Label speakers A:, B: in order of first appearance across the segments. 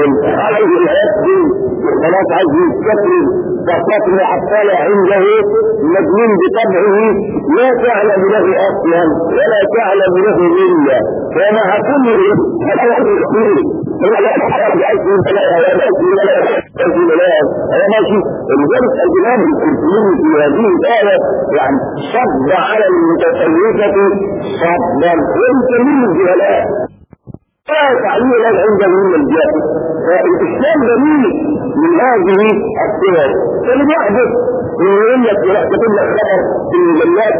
A: يتكلم عليه الهدي وخلاص عايز يتكلم فقط معطلة عنده مجنون بطبعه لا تعلم له اصلا ولا تعلم له الا ومع كل انا ماشي لذلك الامام القرطبي في هذه الايه يعني صد على المتصرفه صدا وانت من الجهلاء لا تعليل له عنده من الجاهل فالاسلام دليل من هذه الصور فاللي يحدث يقول لك يكتب لك خبر في المجلات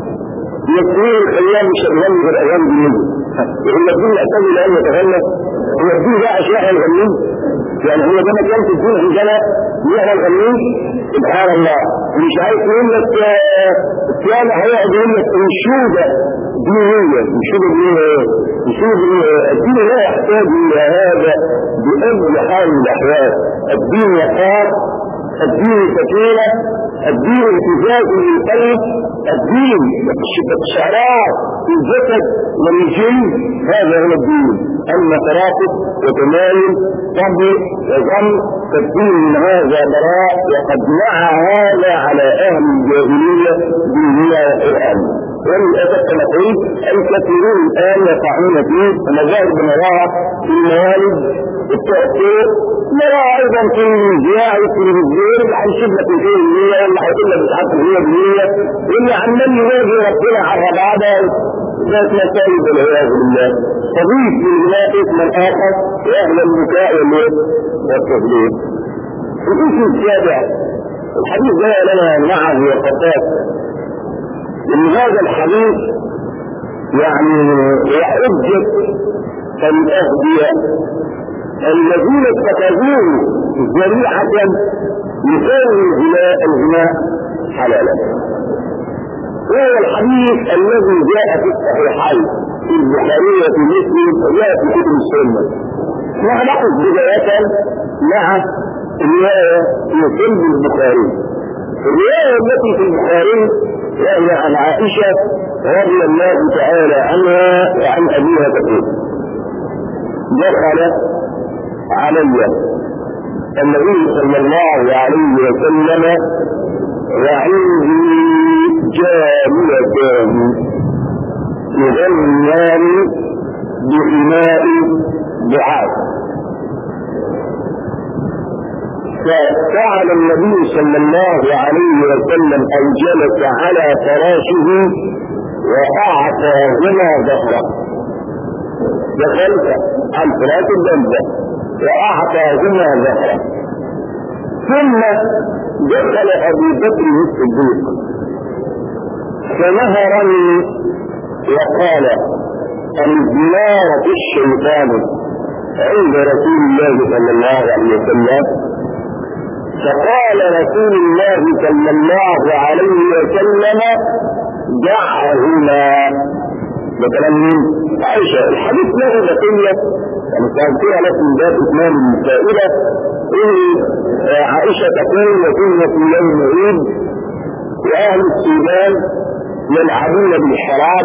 A: يكفيه الايام مش هتغني غير ايام دينيه يقول لك دين احتاج الى ان يتغنى هو الدين ده اشياء يغنيه يعني هو ده مكان في الدين عندنا يقرا الغنيه سبحان الله مش عايز يقول لك كان هيقعد يقول لك انشوده دينيه انشوده دينيه انشوده الدين لا يحتاج الى هذا باي حال من الاحوال الدين وقار الدين سكينه الدين امتزاج للقلب الدين استشعار في الجسد والجن هذا هو الدين اما ترافق وتمايل طبع وظن فالدين من هذا براء وقد نعى هذا على اهل الجاهليه دينيه وقران وللاسف كما قلت الكثيرون الان يقعون فيه ومظاهر بنراها في الموالد التاثير نراها ايضا في المذياع وفي التلفزيون اللي هيشوف لك الايه المية واللي هيقول لك مش عارف المية بالمية واللي عمال ينادي ربنا على الربعة ذات مسائل والعياذ بالله تضيف للغناء اسما اخر واهل البكاء والتهليل الاسم السابع الحديث جاء لنا معه وقفات ان هذا الحديث يعني يحجة الاغبياء الذين اتخذوه ذريعة يساوي الغناء الغناء حلالا وهو الحديث الذي جاء في الصحيحين في البخاري وفي مسلم وجاء في كتب السنة نحن بداية مع الرواية في كتب البخاري الرواية التي في البخاري وهي عن عائشة رضي الله تعالى عنها وعن أبيها تقول دخل علي النبي صلى الله عليه وسلم وعندي جاريتان يغنيان بإناء دعاء ففعل النبي صلى الله عليه وسلم أن جلس على فراشه وأعطاهما ظهره دخلت عن فراش الجنة وأعطاهما ظهره ثم دخل أبي بكر الصديق فنهرني وقال الزيارة الشيطان عند رسول الله صلى الله عليه وسلم فقال رسول الله صلى الله عليه وسلم دعهما ده كلام مين؟ عائشة الحديث له بقية يعني كان فيها لكن باب إتمام المسائلة إن عائشة تقول وكنا في يوم عيد وأهل السودان يلعبون بالحراب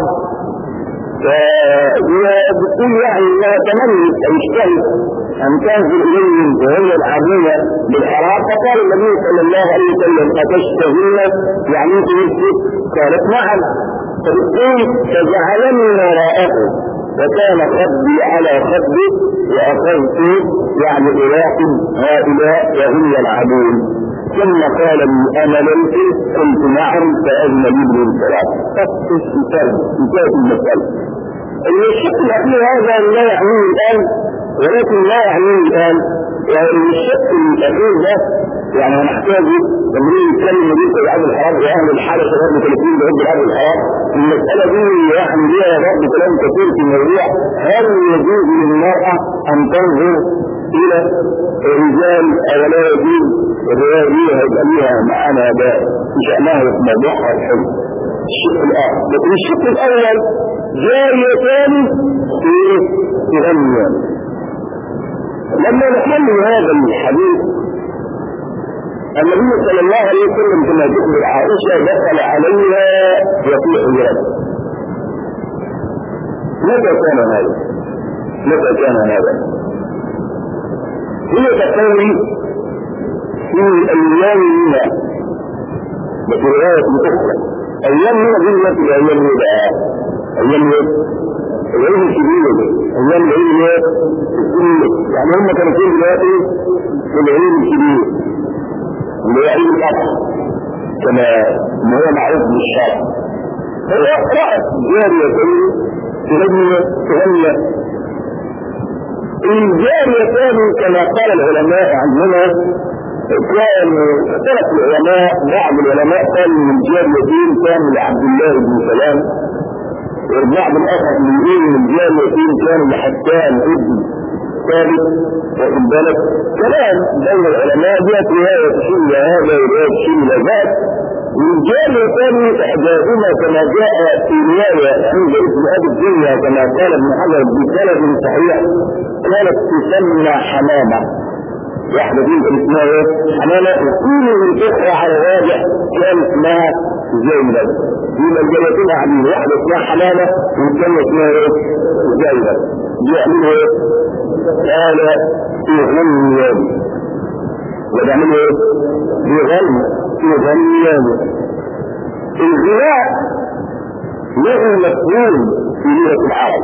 A: وبتقول يعني انها تمني تجتهد ان تنزل اليهم وهم يلعبون بالحرام فقال النبي صلى الله عليه وسلم اتشتهين يعني انت نفسك قالت نعم فبتقول فجعلني وراءه وكان خدي على خدي واخذت يعني اراقب هؤلاء وهم يلعبون ثم قال لي انا ليس قلت نعم فاذن لي بالانصراف فقط مثال مثال المساله الشق الاخير هذا لا يعنيه الان ولكن لا يعنيه الان يعني الشق الاخير ده يعني هنحتاج لما نيجي نتكلم نقول في العاب الحرام واهل الحاله شباب 30 بيحب العاب الحرام المساله دي يعني ليها برضه كلام كثير في الموضوع هل يجوز للمراه ان تنظر الى الرجال او لا يجوز الروايه دي هيبقى ليها معانا ده في شانها في موضوعها الحلو الشق الاخر لكن الشق الاول جاريتان في تغنيان لما نحمل هذا الحديث النبي صلى الله عليه وسلم كما تخبر عائشة دخل عليها وفي حجرته متى كان هذا؟ متى كان هذا؟ هي تقوي في الايام هنا بس رواية اخرى ايام هنا دي التي ايام ايه بقى؟ ايام ايه؟ العيد الكبير ايام العيد ايه؟ يعني هم كانوا فين دلوقتي؟ في العيد الكبير اللي هو عيد الاضحى كما ما هو معروف بالشرع هو رأت جارية تغني تغني الجارية كانوا كما قال العلماء عنهما كان اختلف العلماء بعض العلماء قالوا من الجاريتين كان لعبد الله بن سلام والبعض الاخر يقول من الجاريتين كان لحسان ابن ثابت واخد بالك كلام بين العلماء جاءت روايه تشير الى هذا وروايه تشير الى ذاك والجار الثاني احداثهما كما جاء في روايه عند ابن ابي الدنيا كما قال ابن حجر بسند صحيح كانت تسمى حمامه واحده دي اسمها ايه؟ حمامه وكل من تقرا على الراجح كان اسمها زينب دي مجالتين قاعدين واحده اسمها حمامه والثانيه اسمها ايه؟ زينب بيعملوا ايه؟ قال يغنيان وبيعملوا ايه؟ بيغني يغنيان الغناء له مفهوم في لغه العرب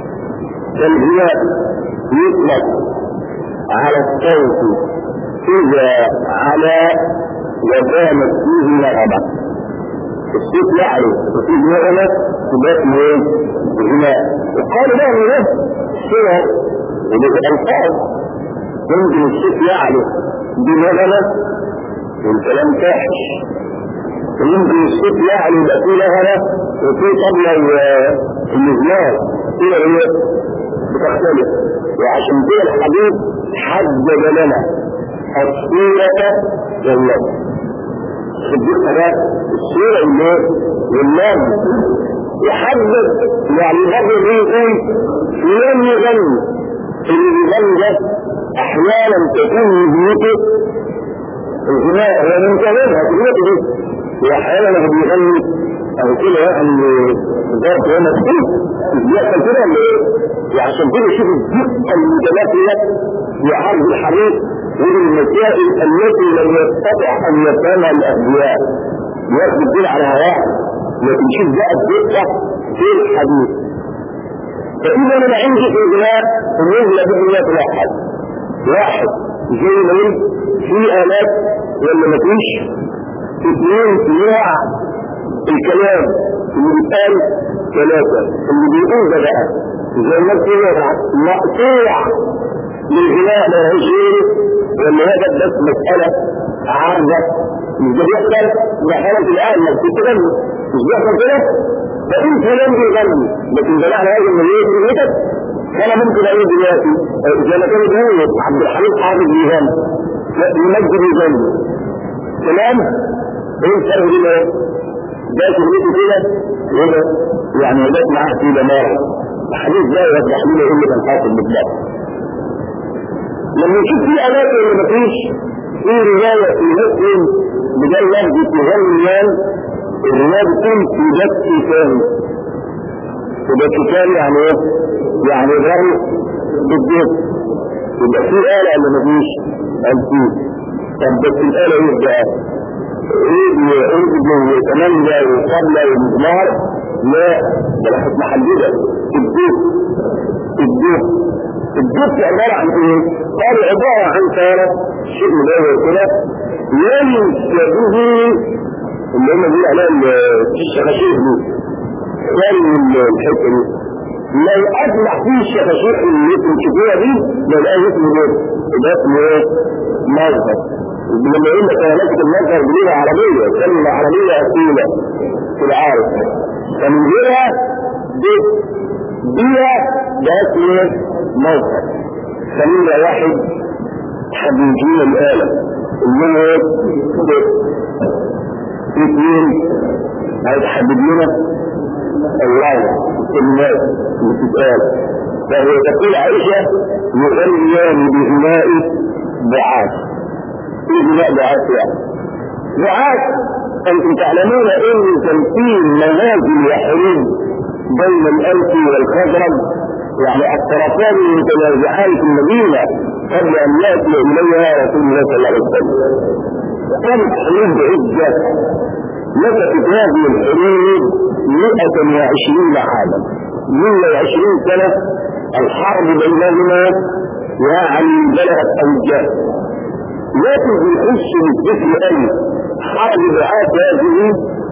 A: الغناء يطلق على الصوت اذا على وكانت فيه نغمه الصوت يعلو وفيه نغمه تبقى اسمه ايه؟ غناء وقالوا له ان ده صور وبالألفاظ يمكن الصوت يعلو بنغمة والكلام فاحش ويمكن الصوت يعلو يبقى فيه نغمة وفيه طبلة المزمار كده هي بتختلف وعشان كده الحديث حدد لنا الصورة واللفظ صدقنا ده الصورة اللي واللفظ يحدد يعني برضه بيقول فلان يغني اللي بيغني ده احيانا تكون نجمته الغناء هو منتهيها نجمته دي واحيانا هو بيغني او كده يعني ذات هو مسؤول بيحصل كده ولا ايه؟ وعشان كده شوف الدقه المتماثله في عرض الحديث من المسائل التي لم يستطع ان يفهمها الاغبياء ياخد الدين على هواه لكن شوف بقى الدقه في الحديث فإذا أنا عندي في الغناء النزلة بإذن واحد واحد زي ما قلت في آلات ولا مفيش اثنين نوع الكلام اللي بيتقال ثلاثة اللي بيقول ده بقى زي ما كده مقطوع للغناء ما هوش غيره ولا هذا بس مسألة عارضة مش ده بيحصل ده حالة الآن ما بتتغني مش بيحصل كده فانت لم يغني لكن ده معنى هذا ان ايه كلمتك انا ممكن اقول دلوقتي زي ما كان بيقول عبد الحليم حافظ بيغني يمجد يغني تمام ايه الفرق بين ايه؟ ده كلمته كده وده يعني جت معاه في دماغ الحديث ده يوضح لنا ايه اللي كان حاصل بالظبط لما نشوف في اماكن اللي مفيش في روايه في مسلم بدل لفظ تغنيان الرواية بتكون في بث ثاني وبث ثاني يعني ايه؟ يعني ضرب بالضبط يبقى في آلة اللي مفيش قال فيه طب بس الآلة ايه بقى؟ عيد وعيد وتمنى وقبلة ومزمار لا ده راحت محددة الدوب الدوب الدوب عبارة عن ايه؟ قال عبارة عن ثالث شيء مدور كده ينسى به اللي هم بيقولوا عليها الشخاشير دي ثاني الحته دي لو اطلع فيه الشخاشير اللي انتم تشوفوها دي ده بقى اسمه ايه؟ ده اسمه ايه؟ مظهر لما يقول لك انا ماسك المظهر بلغه عربيه كلمه عربيه اصيله في العالم فمن غيرها دي بيها ده اسمه مظهر خلينا واحد حبيبين الآلة اللي هو ايه؟ اثنين هيتحدد لنا الله الناس اللي بتتقال فهو تقول عائشة يغنيان بغناء بعاث ايه غناء بعاث يعني؟ بعاث انتم تعلمون ان تمثيل منازل وحروب بين الانف والخزرج يعني الطرفان المتنازعان في المدينة قبل ان ياتي اليها رسول الله صلى الله عليه وسلم وكانت حروب عده نفذت هذه الحروب 120 عاما 120 سنه الحرب بينهما يعني بلغت اوجاه لكن بنحس بالذكر أي حرب الرعاة هذه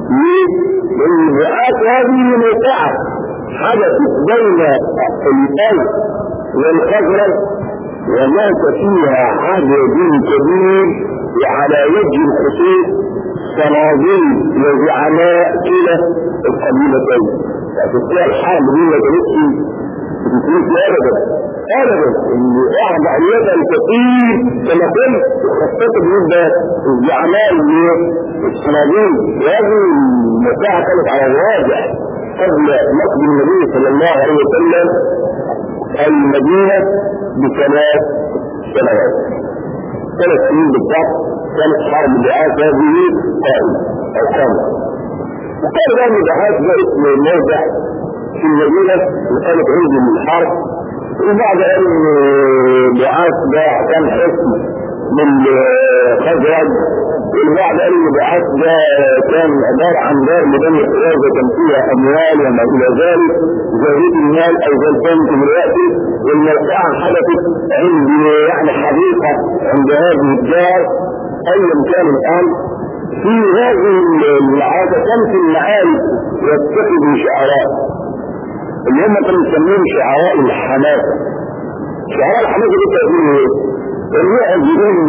A: لأن الرعاة هذه موقعة حدثت بين الأرض والخزرج ومات فيها عدد كبير وعلى وجه الخصوص صناديق وزعماء كلا القبيلتين فتستطيع الحرب دي ما كانتش بتكون ابدا ابدا ان اعضى اليد الكثير كما قلت خاصه بالنسبه للزعماء الصناديق وهذه المساحه كانت على الواضح قبل مقدم النبي صلى الله عليه وسلم المدينه بثلاث سنوات ثلاث سنين بالضبط كانت حرب الرعاة هذه قائمة أو قامة وكان بقى النباحات ده اسم موضع في المدينة وكانت عندي من الحرب وبعد ان بعاث ده كان حكم من خزرج والبعض قال ان بعاث ده كان عبارة عن دار لبني حرازة كان فيها اموال وما الى ذلك زهرية المال او زي كانت دلوقتي والموقعة حدثت عند يعني حديقة عند هذه الدار ايا كان الان في هذه العادة كان في المعارف يتخذوا شعراء اللي هم كانوا يسموهم شعراء الحماسة شعراء الحماسة دي تقول ايه؟ اللي يعجبون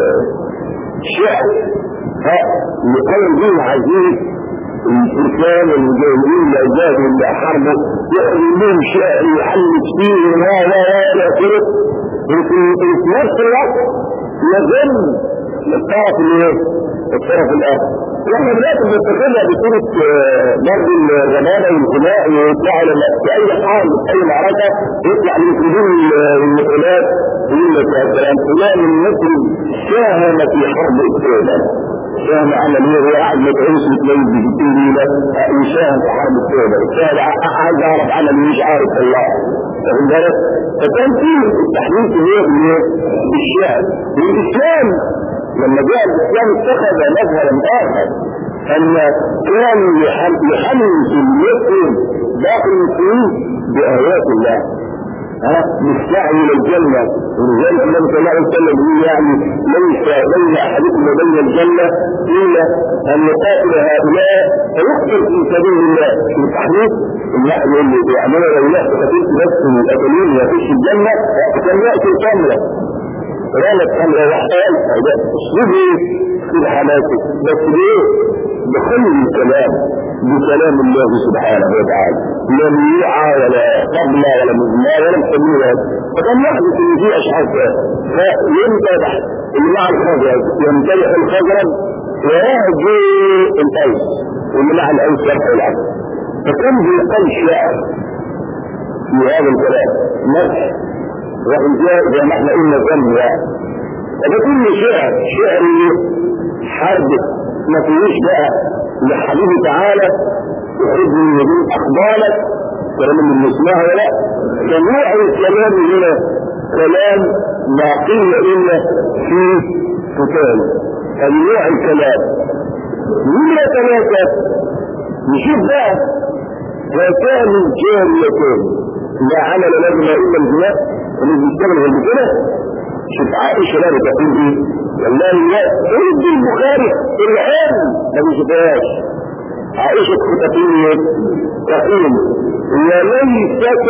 A: شعر ها لقول دين عزيز الفرسان المجاهدين اللي اجاهدوا اللي حاربوا يعملوا لهم شعر يحلف فيه وما لا لا اخره وفي نفس الوقت يظل الطرف الايه؟ الطرف الاخر واحنا دلوقتي بنستخدمها بصورة برضه الغبانة والغناء ويطلعوا لما في أي حال في أي معركة يطلع المسلمين المقولات يقول لك يا سلام فلان المسلم ساهم في حرب أكتوبر ساهم عمل ايه هو قاعد متعوس متليل بجدين ليلة يساهم في حرب أكتوبر ساهم عايز أعرف عمل مش عارف الله واخد بالك فكان في التحليل في ايه بالشعر والإسلام لما جاء الاسلام اتخذ مظهرا اخر ان كان يحمس المسلم باقي المسلمين بايات الله ها بالسعي الى الجنه ولذلك النبي صلى الله عليه وسلم يقول يعني ليس بين احدكم وبين الجنه الا ان يقاتل هؤلاء فيقتل في سبيل الله في التحديث النحن اللي بيعملوا اولاد فتيل نفسه القتلين يخش الجنه كان ياتي الكامله رانت خمرة وحال ده اسلوبي في الحماسة بس ليه بكل الكلام بكلام الله سبحانه وتعالى لا ميوعة ولا قبلة ولا مزمار ولا مسميها فكان يحدث ان في اشخاص فيمتدح اللي مع الخزرج يمتدح الخزرج ويهجي الاوس واللي مع الاوس يرفع العبد فكان بيقال شعر في هذا الكلام مدح وإنجاز زي ما احنا قلنا ذنب يعني فده كل شعر شعر حرب ما فيهوش بقى لحبيبي تعالى يحب من يدين أقبالك كلام اللي نسمعها ولا فنوع الكلام هنا كلام ما قيل إلا في قتال فنوع الكلام نمرة ثلاثة نشوف بقى وكان جاريتين لا عمل لهما إلا الجناء اللي بيشتغل غير كده شوف عائشة لا بتقول ايه والله لا ارد البخاري الان ما بيشوفهاش عائشة تقول ايه تقول وليست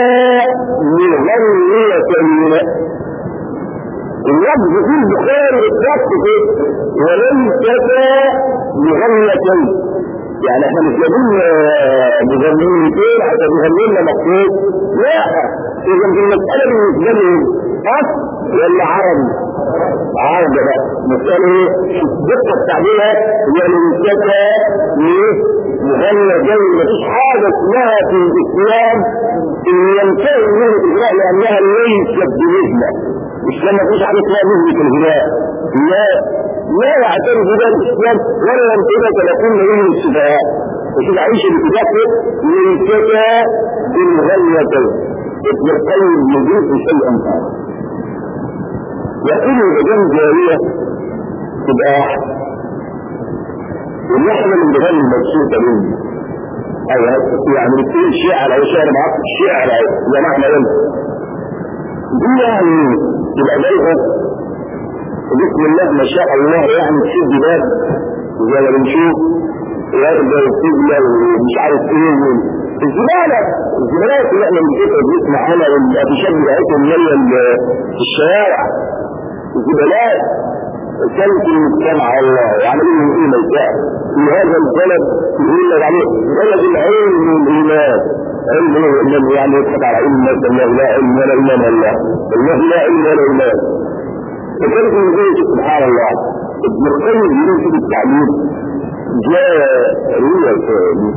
A: من غنية الماء اللفظ في البخاري بالضبط كده وليست مغنية يعني احنا مش جايبين مغنيين كتير حتى بيغني لنا مقصود لا اذا دي المسألة بالنسبة لهم اصل ولا عربي عربي بقى مسألة ايه دقة تعبيرها هي المسألة ايه مغنى جاي مفيش حاجة اسمها في الاسلام ان ينتهي منه الغناء لانها ليست بنسبة مش لما مفيش حاجة اسمها نسبة الغناء لا لا يعترف بها الاسلام ولا ينتهي تكون من السفهاء وشوف عيشة بكتابه ليست بالغنية ابن القيم يجوز شيئا ثاني يقول الرجال جارية تبقى أحسن والنحن اللي بغني مبسوطة منه أيوة يعني بتقول شعر أو شعر معاك شعر زي ما احنا قلنا دي يعني تبقى جايبة بسم الله ما شاء الله يعني في جبال زي ما بنشوف وردة وسجلة ومش عارف ايه الزبالة الزبالات اللي احنا بنشوفها بنسمع عنها والأبشاب بتاعتهم مالية الشوارع الزبالات كانت المجتمع الله وعملوا لهم ايه ميتاء في هذا البلد يقول لك عليه بلد العلم والايمان علم الإيمان يعني يضحك على علم الناس الله لا علم ولا ايمان الله الله لا علم ولا ايمان فكانت من ذلك سبحان الله ابن القيم يقول في التعليم جارية ثاني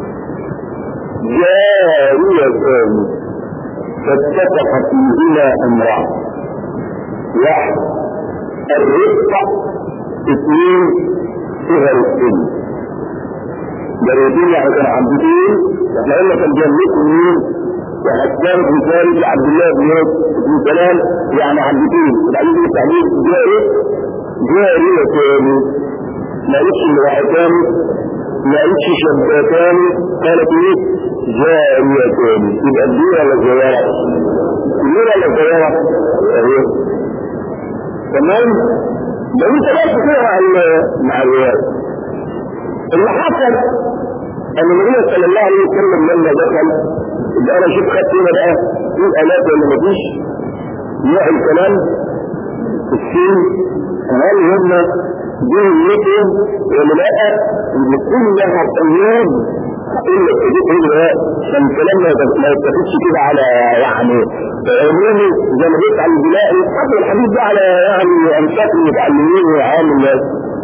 A: جارية ثاني فاتفق فيهما امران واحد الرفق اثنين صغر السن جريدين يعني كان عبدين احنا قلنا كان جنبكم مين وحسان بن ثابت عبد الله بن بن سلام يعني عبدين وبعدين يجي التعليم جاري جارية تاني ما قالتش امرأتان ما قالتش شابتان قالت ايه جارية تاني يبقى كبيرة ولا صغيرة؟ كبيرة ولا صغيرة؟ اهي تمام لو انت بس كده مع مع الرياض اللي حصل ان النبي صلى الله عليه وسلم لما دخل يبقى انا شوف خدت هنا بقى في الات ولا مفيش نوع الكلام السين هل هم دي نيتهم ولا لا ان كلها قيود الا تجيب هنا عشان الكلام ما يتاخدش كده على يعني عمومي زي ما بيسال البلائي قبل الحديث ده على يعني امساك المتعلمين وعام الناس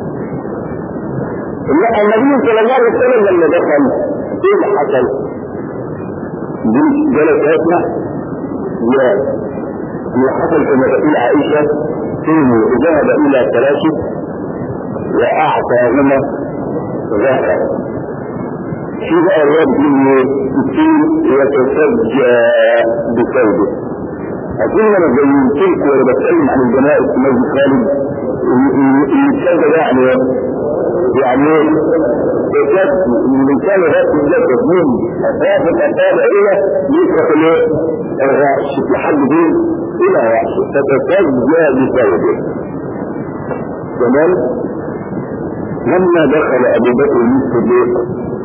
A: النبي صلى الله عليه وسلم لما دخل ايه اللي حصل؟ دي جلس يسمع لا اللي حصل كما تقول عائشة انه ذهب الى ثلاثة واعطاهما ذهب في بقى الرب يطيل ويتسجى بثوبه أظن أنا بينت لكم وأنا بتكلم عن الجماعة في مسجد خالد السجى ده يعني يعني تكاد الإنسان الرأس الجسد من أطراف الأطراف إلى يترك الايه؟ الرأس لحد فين؟ إلى رأسه فتسجى بثوبه تمام؟ لما دخل أبو بكر الصديق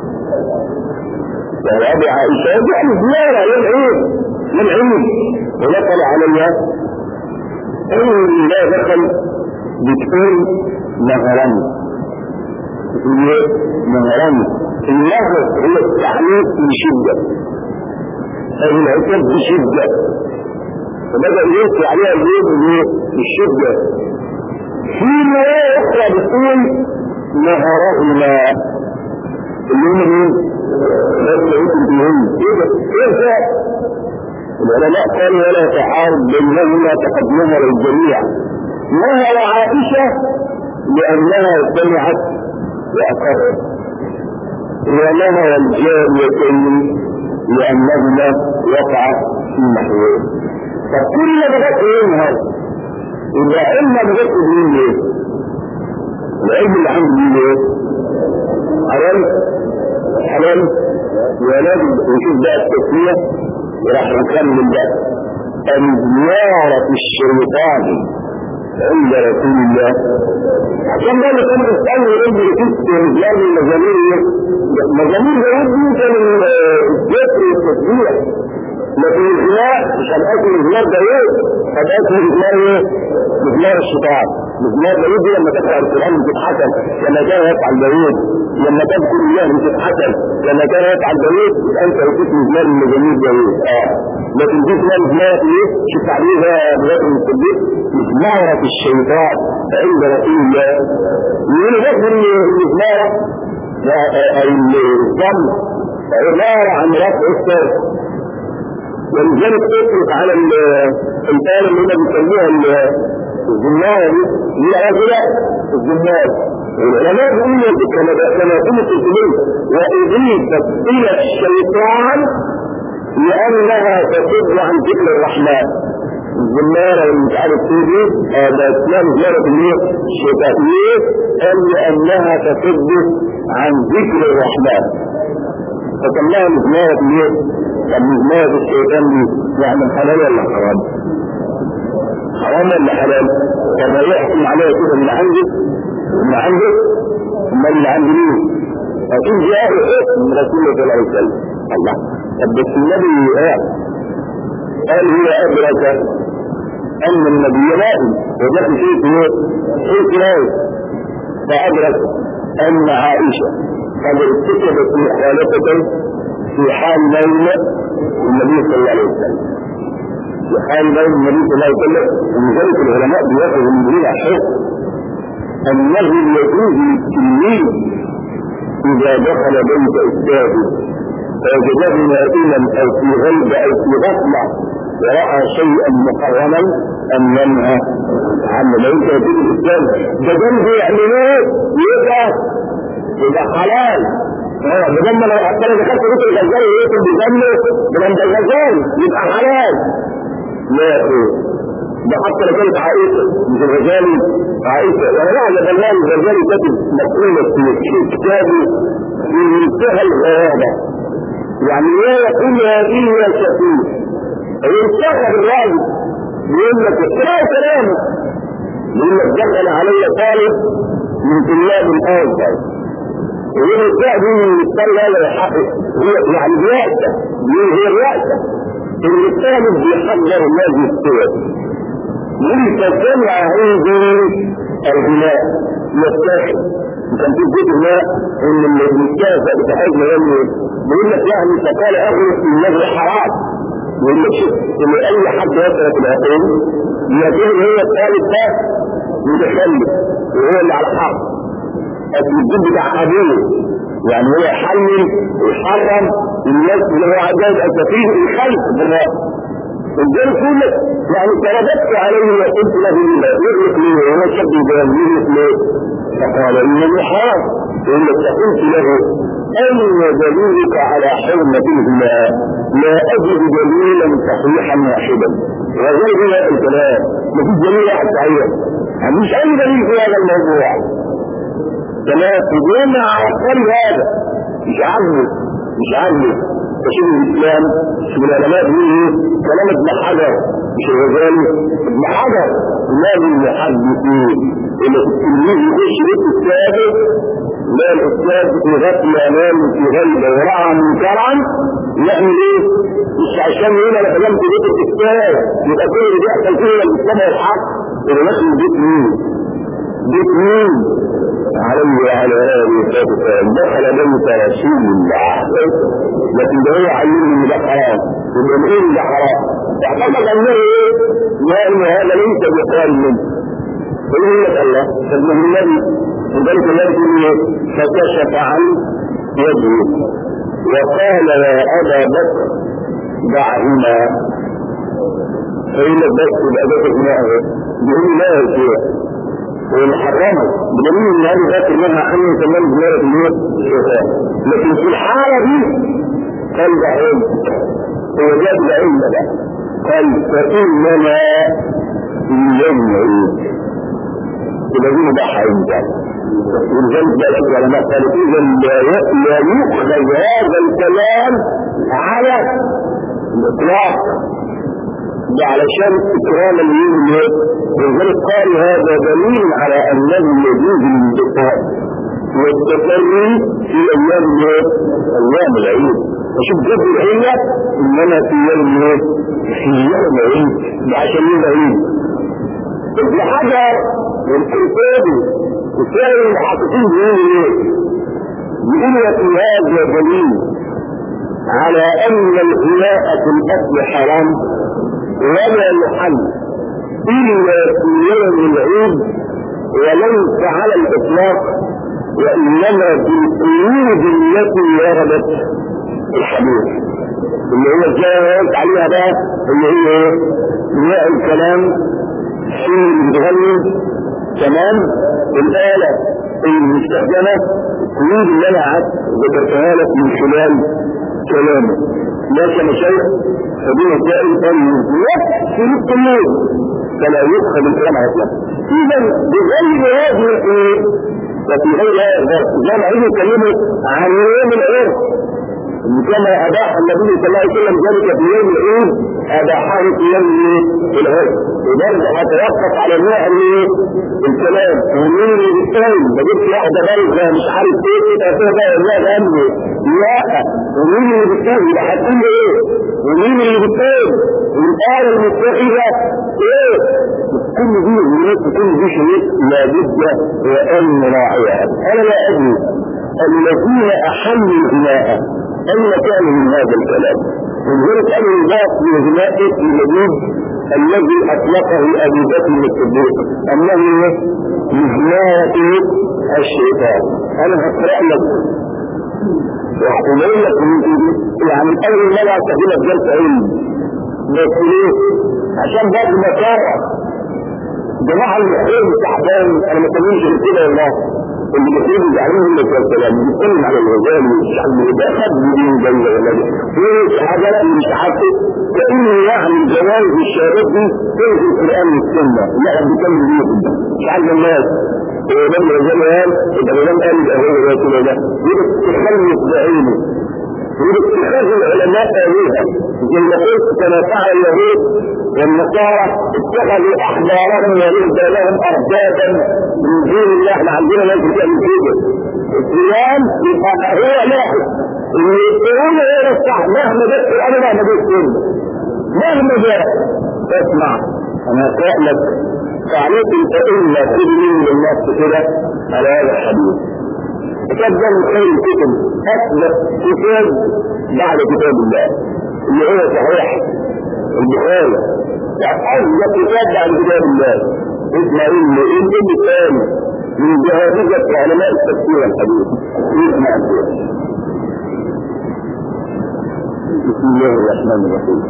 A: يعني ابي عائشة يعني زيارة للعيد للعيد ودخل عليها ان لا دخل بتقول نهران هي نهران النهر هو التعليق بشدة هذه العتب بشدة فبدأ يلقي عليها اليد بالشدة في رواية أخرى بتقول نهرهما اللي هم مين؟ بس يمكن بيهم ايه ده؟ ايه ده؟ العلماء قالوا ولا تعارض بينهما تقدمها للجميع نهى عائشة لأنها سمعت وأقرت ونهى الجاريتين لأنهما وقعت في محوين فكل بغت ينهى إذا علم بغت مين ليه؟ العلم اللي عنده مين ليه؟ حلال حلال ولازم نشوف بقى التسمية وراح نكمل بقى الزيارة الشيطان عند رسول الله عشان بقى اللي كان بيسألني يقول لي كنت رجال المزامير مزامير زمان دي كان الذكر والتسبيح لكن الإجماع مش هنأكل إجماع داوود هنأكل إجماع إيه؟ إجماع الشيطان إجماع داوود دي لما تقرأ القرآن بتتحسن لما كان يفعل داوود لما تذكر الله بتتحسن لما كان يفعل داوود يبقى أنت ركبت إجماع من مزامير داوود آه لكن دي اسمها إجماع إيه؟ شوف عليها بلاد المصدق إجماعة الشيطان عند رسول الله يقول لك الإجماع الظن عبارة عن رفع الصوت ولذلك اترك على الآلة اللي هم بيسموها الزنار دي هي أغلى الزنار العلماء بيقولوا كما كما قلت الجميل وأضيفت إلى الشيطان لأنها تصد عن ذكر الرحمن الزمارة اللي مش عارف ايه دي ده اسمها زمارة الايه؟ الشتاء ليه؟ قال لأنها تصد عن ذكر الرحمن فسماها مزمارة الايه؟ طب مزمارة الشيطان دي يعني حلال ولا حرام؟ حرام ولا حلال؟ طب يحكم عليها كده من عندك من عندك امال اللي عند مين؟ فإن جاء حكم من رسول الله صلى الله عليه وسلم الله طب بس النبي قال قال هو أدرك أن النبي نائم وذلك شيء شيء نائم فأدرك أن عائشة قد ارتكبت في حالته في حال نوم النبي صلى الله عليه وسلم في حال نوم النبي صلى الله عليه وسلم ولذلك العلماء بيأخذوا من دون الحكم أنه يجوز للتلميذ إذا دخل بيت أستاذه فوجده نائما أو في غلبة أو في غفلة ورأى شيئا محرما أن ينهى عنه لو أنت تقول الإسلام ده جنب يعملوه يبقى يبقى حلال اه ده لما لو حتى لو دخلت بيت الغزال ويقتل بجنبه ده انت الغزال يبقى حلال لا يا اخوي ده حتى لو كانت عائشة مش الغزالي عائشة وانا لا ده بلال الغزالي كاتب مقولة في كتابه في منتهى الغرابة يعني لا يقول هذه يا شفيع وينتهى الراجل يقول لك اقرأ كلامه يقول لك دخل علي طالب من طلاب الآخر ويقول لك ده دي يصلي لا يحقق هي يعني رئاسة هي الرئاسة الطالب بيحضر الذي السواد لتجمع عنده الغناء يتاخد كان في جزء ما ان المكافأة بتاعتنا يعني بيقول لك يعني فقال اغلق انه حرام يقول لك شوف ان اي حد يترك العقول يكون هو الثالث ده متخلف وهو اللي على حق اصل الجد بتاع ابوه يعني هو يحلل ويحرم الناس اللي هو عجاز اسفيه الخلف بالراس الجن كله يعني ترددت عليه وقلت له يغلق لي وهو شد يغلق لي فقال انه حرام يقول لك فقلت له اين دليلك على حرمة الماء لا اجد دليلا صحيحا واحدا وغير هذا الكلام ما فيش دليل واحد صحيح مش اي دليل في هذا الموضوع تمام وجينا على هذا مش عاجبه مش عاجبه تشوف الاسلام شوف العلماء بيقولوا كلام ابن حجر مش الغزالي ابن حجر نادي المحدثين اللي في التلميذ يخش بيت السابق لا الاستاذ في غفل امام في غلبه وراى منكرا يعمل ايه؟ مش عشان هنا انا كلمت بيت الاستاذ يبقى كل اللي بيحصل فيه لما السماء الحق اللي داخل بيت مين؟ بيت مين؟ عليه وعلى اله وصحبه وسلم دخل بيت رسول الله لكن ده هو علمني ان ده حرام يبقى ايه ده حرام اعتقد انه ايه؟ لان هذا ليس بقال منه فيقول لك الله فابن النبي وذلك الذي فكشف عن وجهه وقال يا ابا بكر دعهما فإن بس يبقى ده إجماعه بيقول لا يا شيخ ومحرمة بدليل ان هذه ذات منها عنه كمان زيارة الموت الشيطان لكن في الحالة دي قال ده علم هو جاب العلم ده قال فإنما اليوم عيد الذين ضحى عند ولذلك بقى شوف العلماء قالوا اذا لا يؤخذ هذا الكلام على الاطلاق ده علشان اكرام اليوم اليوم ولذلك قال هذا دليل على انه يجوز الانتقاء والتفري في ايام اليوم ايام العيد وشوف جد العيد انما في يوم اليوم في يوم العيد ده عشان يوم العيد ابن حجر والكتابي وسائر المحققين بيقولوا ايه؟ بيقولوا في هذا دليل على ان الغناء في الاصل حرام ولا يحل الا في يوم العيد وليس على الاطلاق وانما في القيود التي وردت الحديث اللي هو جاءت عليها بقى اللي هي ايه؟ بناء الكلام في المتغني تمام الآلة المستخدمة قيود اللي انا قعدت ذكرتها لك من خلال كلامه ماشي مشايخ فدي مسائل نفس القلوب فلا يدخل الكلام على الاطلاق اذا بغير هذه القلوب وفي غير هذا جمع يكلمه عن يوم العرس كما اباح النبي صلى الله عليه وسلم ذلك في يوم العيد اباحه في يوم العيد وبرضه هتوقف على نوع الكلام ومين اللي بيتكلم ما جبت واحده بلغه مش عارف ايه كده كده بقى لا ده امني لا ومين اللي بيتكلم يبقى هتقول ايه ومين اللي بيتكلم والآلة المتخذة ايه كل دي الناس كل دي شيء لابد وان نراعيها انا لا ادري الذين احلوا الغناء أين كانوا من هذا الكلام ولذلك أنا يضاف لغناء الجديد الذي أطلقه أبو بكر الصديق أنه غناء الشيطان أنا هقرأ لك وأقول لك يعني أول مرة أستخدمها في جلسة علم بس ليه؟ عشان برضه مكارة جماعة المحرم تعبان أنا ما كلمش كده والله اللي بيقول يزعلون من الكلام بيتكلم على الغزال والشعب ده خد بدين جنة ولا ده في حاجة مش عارف كأنه يعني الجوائز والشهادات دي تنزل القرآن والسنة لا بيكمل بيهم مش عارف الناس لما الرجال قال يبقى الإمام قال يبقى هو ده كده ده يبقى تخلص بعينه يبقى اتخاذ العلماء آلهة زي ما قلت كما فعل اليهود والنصارى اتخذوا احبارهم ورهبانهم اربابا من دون الله احنا عندنا ناس بتعمل كده الصيام يبقى هو لاحظ اللي يقولون غير الصح مهما جت انا مهما جت مهما جاء اسمع انا اقرا لك فعليك فإلا كل من الناس كده على هذا الحديث كتاب ده من خير الكتب أثبت كتاب بعد كتاب الله اللي هو صحيح البخاري أفضل كتاب عن كتاب الله اسماعيل ايه اللي الثاني من جهازية علماء التفسير الحديث اسمع بسم الله الرحمن الرحيم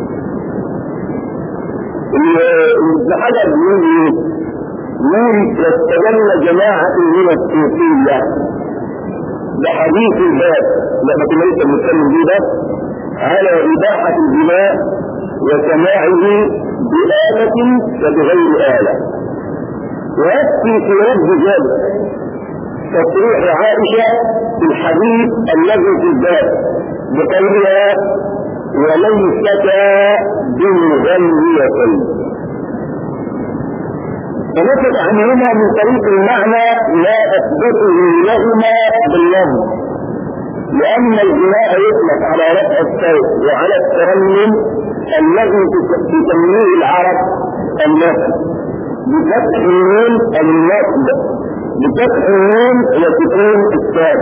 A: ابن حجر بيقول يقول واستدل جماعة من الصوفية بحديث الباب لما كنا لسه بنتكلم بيه ده على إباحة الجماع وسماعه بآلة وبغير آلة ويكفي في رد ذلك تصريح عائشة في الحديث الذي في الباب بقولها وليستا بمغنيتين فنطق عنهما من طريق المعنى لا أثبته لهما باللفظ لأن الغناء يطلق على رفع الصوت وعلى الترنم الذي تسميه العرب النصب بفتح النون النصب بفتح النون وسكون الساد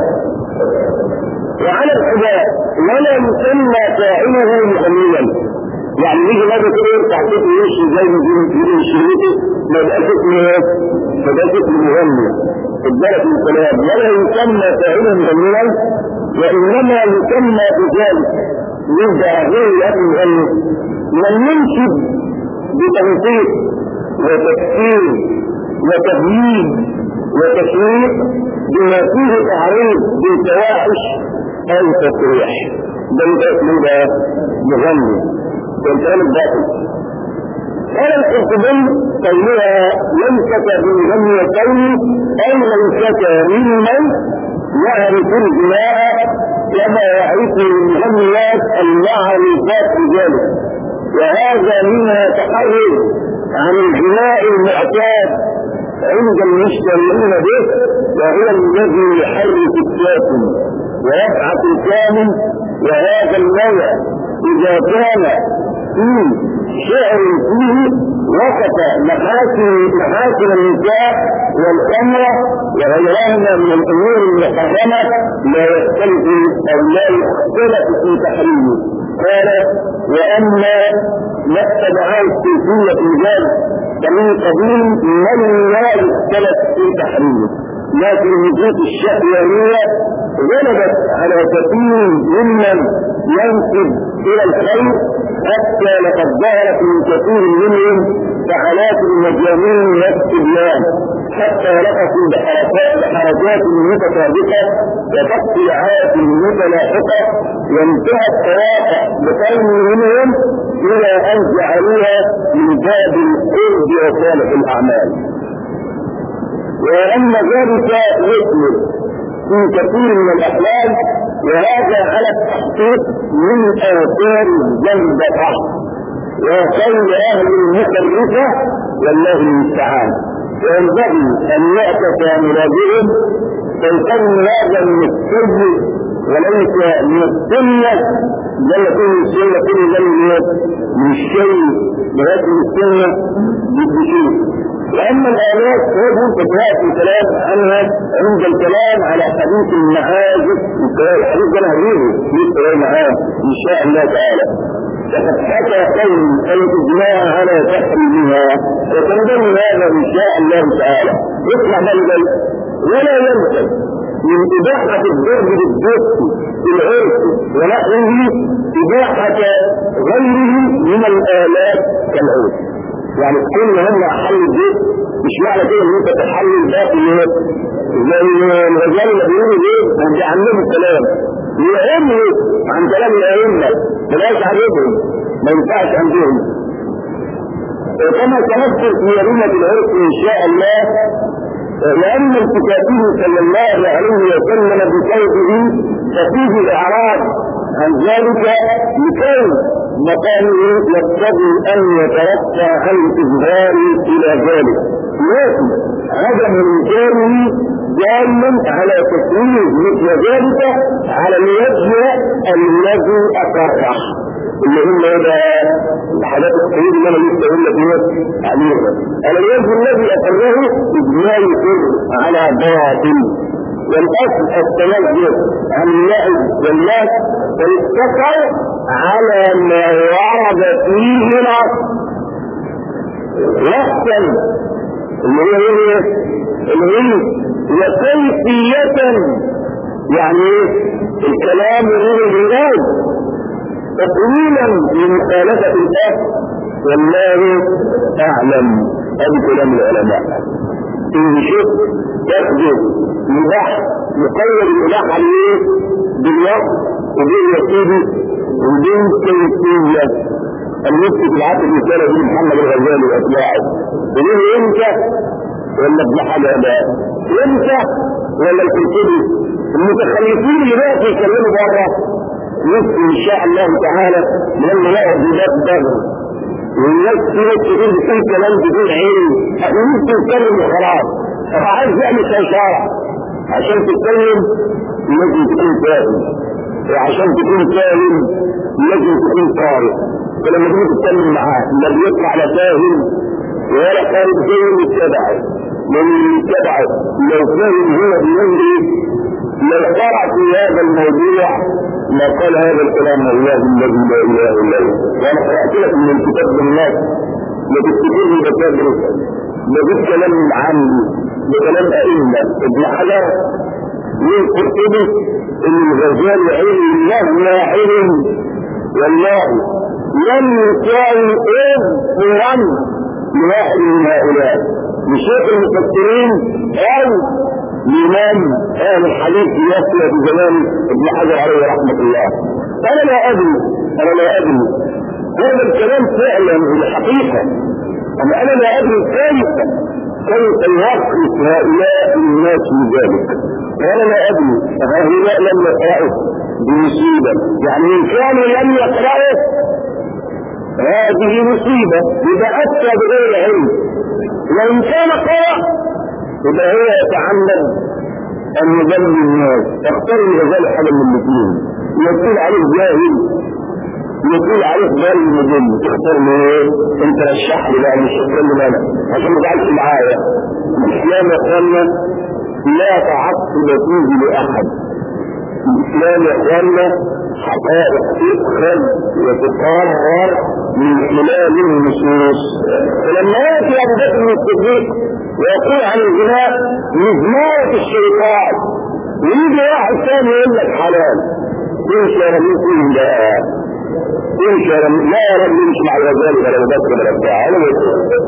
A: وعلى الحجاب ولا يسمى فاعله مغنيا يعني يجي ماذا كده يرفع صوت ويمشي زي ما بيقولوا شريته ما يبقاش اسمه ايه؟ فده اسم مغني الدرس من الكلام ولا يسمى فاعله مغنيا وانما يسمى بذلك يبدا غير الاب المغني من ينشد بتنطيق وتفسير وتبيين وتشويق بما فيه تعريض بالفواحش او تصريح ده يبقى اسمه ده مغني والكلام الباطل قال القرطبي قولها ليست بمغنيتين اي ليست ممن يعرف الغناء كما يعرف المغنيات المعروفات بذلك وهذا منها تحرر عن الغناء المعتاد عند المشترين به وهو الذي يحرك الساكن ويبعث الكامل وهذا النوع اذا كان فيه شعر فيه وصف محاسن محاسن النساء والخمرة وغيرهما من الامور المحرمة لا يختلف او لا يختلف في تحريمه قال واما ما اتبعه الصوفية في ذلك فمن قديم من لا يختلف في تحريمه لكن النفوس الشهوانية غلبت على كثير ممن ينسب الى الخير حتى لقد ظهرت من كثير منهم فعلات المجانين والسبيان حتى لقت بحركات حركات متفاوتة وتقطيعات متلاحقة وانتهى التوافع بقوم منهم إلى أن جعلوها من باب القرب وصالح الأعمال وأن ذلك يثمر في كثير من الأحوال وهذا على التحقيق من آثار الجنبة وقول أهل المخلفة والله المستعان وينبغي أن يأتك مرادهم فيكون هذا من السر وليس من السنة بل يكون السنة كل ذلك من الشيء بهذه السنة بالشيء واما الالات فهو تتوافي الكلام عنها عند الكلام على حديث المعازف الحديث ده هجيبه في الكلام معاه ان شاء الله تعالى فقد حكى قوم الاجماع على تحريمها وتنظر هذا ان شاء الله تعالى اسمع بل ولا يلزم من إباحة الضرب بالدفء في العرف ونحوه إباحة غيره من الآلات كالعرف يعني كل هم حل البيت مش معنى كده ان انت تحل الباقي زي الرجال اللي بيقولوا ايه هم بيعلموا الكلام يعملوا عن كلام الائمه بلاش عجبهم ما ينفعش عندهم وكما سنذكر في يريمة العرف ان شاء الله لأن التكاتيه صلى الله عليه وسلم بقوله ففيه إعراض عن ذلك لكي مكانه يقتضي أن يترفع عن الإجبار إلى ذلك لكن عدم إنكاره دالا على تسويق مثل ذلك على الوجه الذي أقره اللي هم يبقى الحاجات الصغيرة اللي انا لسه اقول لك عليها على الوجه الذي اقره اجمال سر على باطل والاصل التنزل عن اللعب والناس ويتقع على ما ورد فيه الاصل نفسا اللي هي ايه اللي هي وكيفية يعني ايه الكلام غير الإنجاز تقليلا لمخالفة الأهل والله أعلم هذا كلام العلماء إن شئت تخرج مباح مقيد المباح عليه بالوقت وبين يسيدي وبين كيفية المفتي في العقد الرسالة دي محمد الغزالي وأتباعه يقول امتى ولا ابن حاجة بقى امتى ولا الكتبي المتخلفين اللي بقى يتكلموا بره نفسي ان شاء الله تعالى لما نقعد بذات بدر والناس في ناس كتير بتقول كلام بدون علم نفسي يتكلم وخلاص طب عايز يعمل اشاره عشان تتكلم لازم تكون فاهم وعشان تكون فاهم لازم تكون قارئ فلما تيجي تتكلم معاه لا بيطلع لا فاهم ولا قارئ زي اللي اتبعه من اللي اتبعه لو فاهم هو بيقول ايه لو قرأ في هذا الموضوع ما قال هذا الكلام والله الذي لا اله الا هو وانا قرات لك من الكتاب بالناس ما تفتكرني بكبر ده ده كلام عامي ده كلام ائمه ابن حجر من قرطبي ان الغزال علم مهما علم والله لم يساوي اذ لواحد من هؤلاء لشيخ المفسرين او لمن اهل الحديث يأتي في زمان ابن حجر عليه رحمة الله انا لا ادري انا لا ادري هذا الكلام فعلا الحقيقة اما انا لا ادري كيف كيف يوقف هؤلاء الناس من ذلك وانا لا ادري هؤلاء لم يقرأوا بمصيبة يعني ان كانوا لم يقرأوا هذه مصيبة إذا أتى بغير علم وإن كان قرأ يبقى هو يتعمد أن يذل الناس اختار الغزال حاجة من الاثنين يقول عليه جاهل يقول عليه ضال مجل تختار له ايه انت رشح لي بقى مش هتكلم انا عشان ما تزعلش معايا الاسلام يا اخوانا لا تعصب فيه لاحد الاسلام يا اخوانا حقائق تؤخذ وتقرر من خلال النصوص فلما ياتي ابو بكر الصديق ويقول عن الزنا مزمارة الشيطان ويجي واحد ثاني يقول لك حلال ايش يا رب يقول ده ايش يا رب لا يا رب مش مع الرجال ولا ابو بكر ولا بتاع انا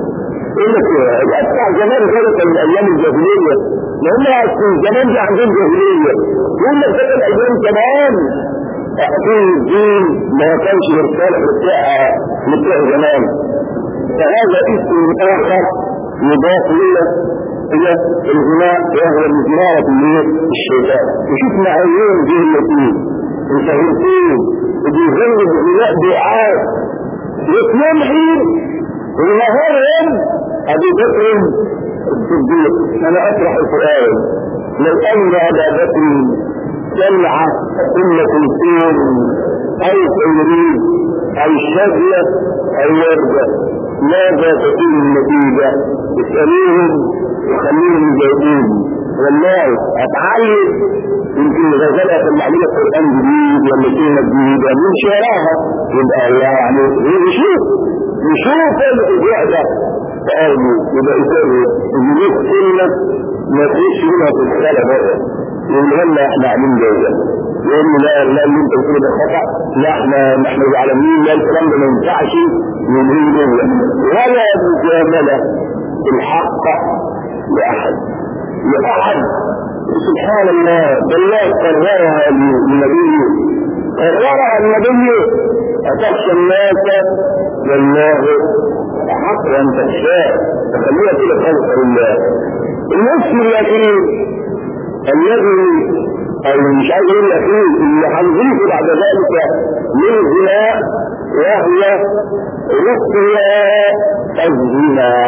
A: يقول لك بتاع زمان كده كان ايام الجاهليه لان في زمان دي عندهم جاهليه يقول لك ده كان ايام زمان تحكيم الدين ما كانش مرتاح بتاع بتاع زمان فهذا اسم اخر يضاف الى الى الغناء وهو من زراعه الشيطان وشوف معايير دي الاثنين وفهمتين وبيغني بغناء دعاء يتنام حين والنهار يوم ابي بكر الصديق انا اطرح السؤال لو ان ابا بكر سمع ام كلثوم او تمريد او شجره او ورده ماذا تكون النتيجه؟ اسالوهم وخليهم يجاوبون والله اتعلم يمكن غزالة طلع لنا قرآن جديد ولا كلمة جديدة من شعرها يبقى يعني يشوف يشوف الإذاع ده فقالوا يبقى يسألوا يجيب كلمة ما فيش منها في الرسالة بقى يقول لهم احنا عاملين جوه يقول له لا لا اللي انت بتقوله ده خطا لا احنا احنا زعلانين لا الكلام ده ما ينفعش يقولوا جوه ولا مجامله الحق لاحد لاحد سبحان الله بالله قررها النبي قررها النبي أتخشى الناس والله أحق أن تخشاه فخليها كده خلق الله المسلم الأخير الذي أو مش عايز أقول الأخير اللي هنضيفه بعد ذلك من الزنا وهي رقية الزنا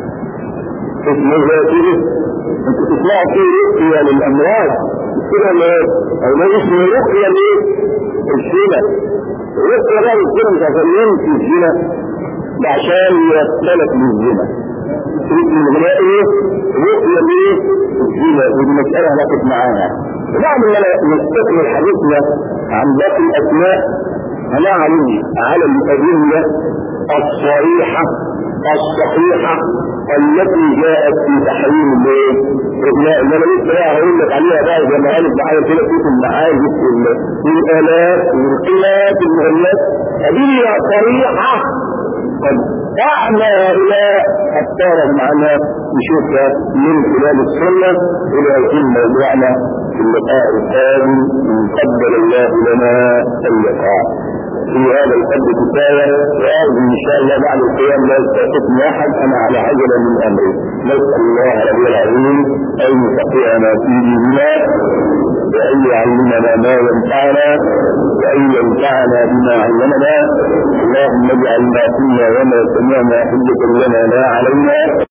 A: اسمه ذاته انت تسمع في رقية للأمراض كده ليه؟ أو ما اسمه رقية ليه؟ الزنا رقية بقى الزنا مش عشان ينسي الزنا ده عشان يختلف للزنا اسم الغناء ايه؟ رقية ليه؟ الزنا ودي مسألة هناخد معاها وبعد ما نستكمل حديثنا عن باقي الأسماء هنعلم على الأدلة الصريحة الصحيحة التي جاءت في تحريم الايه؟ الغناء اللي انا لسه بقى هقول لك عليها بقى زي ما قالت معايا كده في المعازف والآلات والقلات المهمات أدلة صريحة قد دعنا هؤلاء حتى معنا نشوفها من خلال السنة إلى يتم موضوعنا في اللقاء الثاني إن قدر الله لنا اللقاء في هذا القدر كفاية وأرجو إن شاء الله بعد القيام لا يستوقفني أحد أنا على عجلة من أمري نسأل الله رب العالمين أن يفقهنا في ديننا وأن يعلمنا ما ينفعنا وأن ينفعنا بما علمنا اللهم اجعل ما فينا وما سمعنا حجة لنا لا علينا